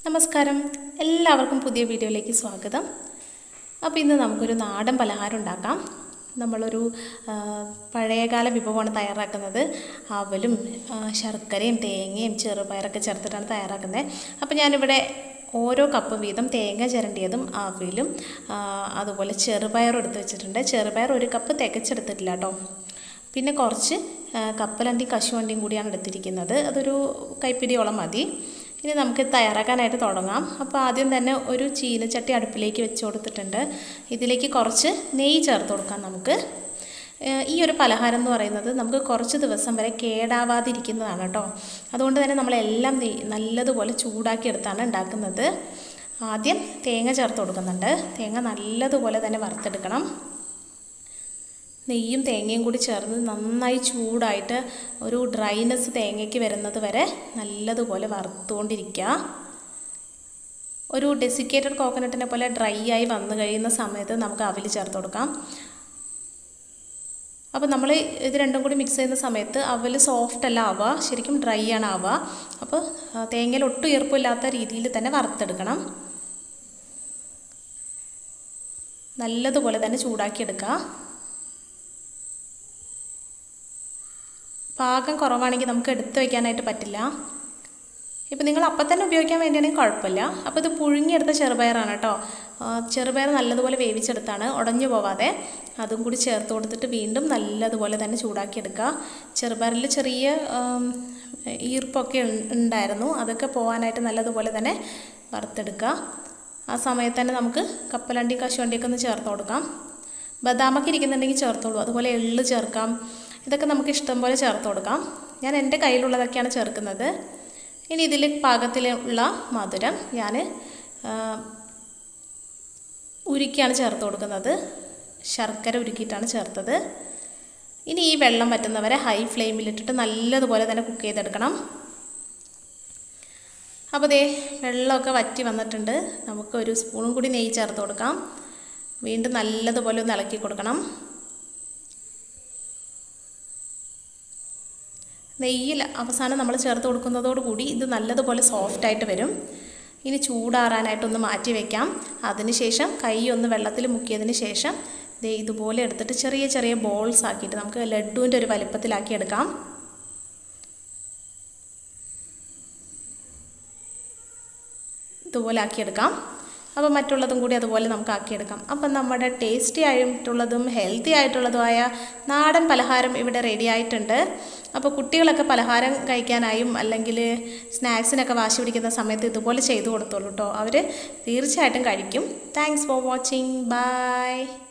നമസ്കാരം എല്ലാവർക്കും പുതിയ വീഡിയോയിലേക്ക് സ്വാഗതം അപ്പോൾ ഇന്ന് നമുക്കൊരു നാടൻ പലഹാരം ഉണ്ടാക്കാം നമ്മളൊരു ആ, പഴയകാല വിഭവമാണ് തയ്യാറാക്കുന്നത് അവലും ആ, ശർക്കരയും തേങ്ങയും ചെറുപയറൊക്കെ ചേർത്തിട്ടാണ് തയ്യാറാക്കുന്നത് അപ്പോൾ ഞാനിവിടെ ഓരോ കപ്പ് വീതം തേങ്ങ ചിരണ്ടിയതും അവിലും ആ, അതുപോലെ ചെറുപയറും എടുത്ത് വെച്ചിട്ടുണ്ട് ചെറുപയർ ഒരു കപ്പ് തികച്ചെടുത്തിട്ടില്ല കേട്ടോ പിന്നെ കുറച്ച് ആ, കപ്പലണ്ടിയും കശുവണ്ടിയും കൂടിയാണ് എടുത്തിരിക്കുന്നത് അതൊരു കൈപ്പിടിയോളം മതി ഇനി നമുക്ക് തയ്യാറാക്കാനായിട്ട് തുടങ്ങാം അപ്പോൾ ആദ്യം തന്നെ ഒരു ചീനച്ചട്ടി അടുപ്പിലേക്ക് വെച്ച് കൊടുത്തിട്ടുണ്ട് ഇതിലേക്ക് കുറച്ച് നെയ്യ് ചേർത്ത് കൊടുക്കാം നമുക്ക് ഏഹ് ഈ ഒരു പലഹാരം എന്ന് പറയുന്നത് നമുക്ക് കുറച്ച് ദിവസം വരെ കേടാവാതിരിക്കുന്നതാണ് കേട്ടോ അതുകൊണ്ട് തന്നെ നമ്മളെല്ലാം നെയ്യ് നല്ലതുപോലെ ചൂടാക്കി എടുത്താണ് ഉണ്ടാക്കുന്നത് ആദ്യം തേങ്ങ ചേർത്ത് കൊടുക്കുന്നുണ്ട് തേങ്ങ നല്ലതുപോലെ തന്നെ വറുത്തെടുക്കണം നെയ്യും തേങ്ങയും കൂടി ചേർന്ന് നന്നായി ചൂടായിട്ട് ഒരു ഡ്രൈനെസ് തേങ്ങയ്ക്ക് വരുന്നത് വരെ നല്ലതുപോലെ വറുത്തുകൊണ്ടിരിക്കുക ഒരു ഡെസിക്കേറ്റഡ് കോക്കനട്ടിനെ പോലെ ഡ്രൈ ആയി വന്നു കഴിയുന്ന സമയത്ത് നമുക്ക് അവിൽ ചേർത്ത് കൊടുക്കാം അപ്പോൾ നമ്മൾ ഇത് രണ്ടും കൂടി മിക്സ് ചെയ്യുന്ന സമയത്ത് അവൽ സോഫ്റ്റ് അല്ല ആവുക ശരിക്കും ഡ്രൈ ആണ് ആവുക അപ്പോൾ ആ, തേങ്ങയിൽ ഒട്ടും ഈർപ്പമില്ലാത്ത രീതിയിൽ തന്നെ വറുത്തെടുക്കണം നല്ലതുപോലെ തന്നെ ചൂടാക്കിയെടുക്കുക പാകം കുറവാണെങ്കിൽ നമുക്ക് എടുത്ത് വയ്ക്കാനായിട്ട് പറ്റില്ല ഇപ്പം നിങ്ങൾ അപ്പം തന്നെ ഉപയോഗിക്കാൻ വേണ്ടിയാണെങ്കിൽ കുഴപ്പമില്ല അപ്പോൾ ഇത് പുഴുങ്ങിയെടുത്ത ചെറുപയറാണ് കേട്ടോ ആ, ചെറുപയർ നല്ലതുപോലെ വേവിച്ചെടുത്താണ് ഉടഞ്ഞു പോവാതെ അതും കൂടി ചേർത്ത് കൊടുത്തിട്ട് വീണ്ടും നല്ലതുപോലെ തന്നെ ചൂടാക്കിയെടുക്കുക ചെറുപയറിൽ ചെറിയ ആം, ഈർപ്പൊക്കെ ഉൺ- ഉണ്ടായിരുന്നു അതൊക്കെ പോകാനായിട്ട് നല്ലതുപോലെ തന്നെ വറുത്തെടുക്കുക ആ സമയത്ത് തന്നെ നമുക്ക് കപ്പലണ്ടി കശുവണ്ടിയൊക്കെ ഒന്ന് ചേർത്ത് കൊടുക്കാം ബദാമൊക്കെ ഇരിക്കുന്നുണ്ടെങ്കിൽ ചേർത്തോളൂ അതുപോലെ എള്ള് ചേർക്കാം ഇതൊക്കെ നമുക്ക് ഇഷ്ടം പോലെ ചേർത്ത് കൊടുക്കാം ഞാൻ എൻ്റെ കയ്യിലുള്ളതൊക്കെയാണ് ചേർക്കുന്നത് ഇനി ഇതിൽ പാകത്തിലുള്ള മധുരം ഞാൻ ഉരുക്കിയാണ് ചേർത്ത് കൊടുക്കുന്നത് ശർക്കര ഉരുക്കിയിട്ടാണ് ചേർത്തത് ഇനി ഈ വെള്ളം പറ്റുന്നവരെ ഹൈ ഫ്ലെയിമിലിട്ടിട്ട് നല്ലതുപോലെ തന്നെ കുക്ക് ചെയ്തെടുക്കണം അപ്പോൾ ദേ വെള്ളമൊക്കെ വറ്റി വന്നിട്ടുണ്ട് നമുക്ക് ഒരു സ്പൂണും കൂടി നെയ്യ് ചേർത്ത് കൊടുക്കാം വീണ്ടും നല്ലതുപോലെ ഒന്ന് ഇളക്കി കൊടുക്കണം നെയ്യിൽ അവസാനം നമ്മൾ ചേർത്ത് കൊടുക്കുന്നതോടുകൂടി ഇത് നല്ലതുപോലെ സോഫ്റ്റായിട്ട് വരും ഇനി ചൂടാറാനായിട്ടൊന്ന് മാറ്റി വയ്ക്കാം അതിനുശേഷം കൈ ഒന്ന് വെള്ളത്തിൽ മുക്കിയതിന് ശേഷം ദേ ഇതുപോലെ എടുത്തിട്ട് ചെറിയ ചെറിയ ബോൾസ് ആക്കിയിട്ട് നമുക്ക് ലഡുവിൻ്റെ ഒരു വലിപ്പത്തിലാക്കി എടുക്കാം ഇതുപോലെ ആക്കിയെടുക്കാം അപ്പോൾ മറ്റുള്ളതും കൂടി അതുപോലെ നമുക്ക് ആക്കിയെടുക്കാം അപ്പം നമ്മുടെ ടേസ്റ്റി ആയിട്ടുള്ളതും ഹെൽത്തി ആയിട്ടുള്ളതുമായ നാടൻ പലഹാരം ഇവിടെ റെഡി ആയിട്ടുണ്ട് അപ്പോൾ കുട്ടികളൊക്കെ പലഹാരം കഴിക്കാനായും അല്ലെങ്കിൽ സ്നാക്സിനൊക്കെ വാശി പിടിക്കുന്ന സമയത്ത് ഇതുപോലെ ചെയ്തു കൊടുത്തോളൂ കേട്ടോ അവർ തീർച്ചയായിട്ടും കഴിക്കും താങ്ക്സ് ഫോർ വാച്ചിങ് ബൈ